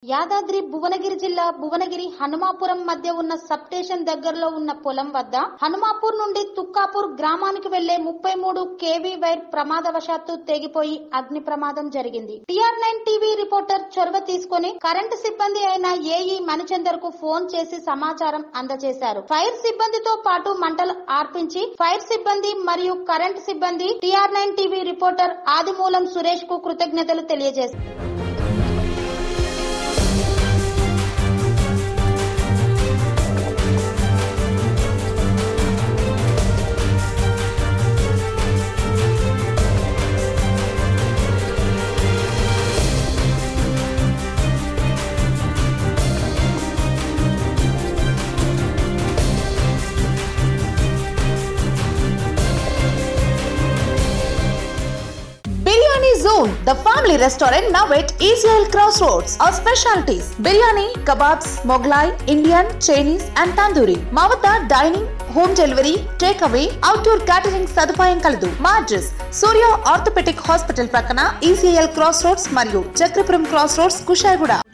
యాదాద్రి భువనగిరి జిల్లా భువనగిరి హనుమాపురం మధ్య ఉన్న సబ్ స్టేషన్ దగ్గరలో ఉన్న పొలం వద్ద హనుమాపూర్ నుండి తుక్కాపూర్ గ్రామానికి వెళ్లే ముప్పై మూడు కేవీ వైర్ ప్రమాదవశాత్తు తెగిపోయి అగ్ని ప్రమాదం జరిగింది టిఆర్ నైన్ టీవీ రిపోర్టర్ చొరవ తీసుకుని కరెంటు సిబ్బంది అయిన ఏఈ మణిచందర్ కు ఫోన్ చేసి సమాచారం అందజేశారు ఫైర్ సిబ్బందితో పాటు మంటలు ఆర్పించి ఫైర్ సిబ్బంది మరియు కరెంటు సిబ్బంది TR nine TV reporter Adimulam Suresh కు కృతజ్ఞతలు తెలియజేశారు Biryani Zone, the family restaurant now at Israel Crossroads. Our specialties biryani, kebabs, Moglai, Indian, Chinese, and tandoori. మా వద్ద dining home delivery take away outdoor catering సదుపాయం కలదు మా అడ్రస్ సూర్య ఆర్థోపెటిక్ హాస్పిటల్ ప్రక్కన ECL cross roads మరియు Chakrapuram cross roads Kushaiguda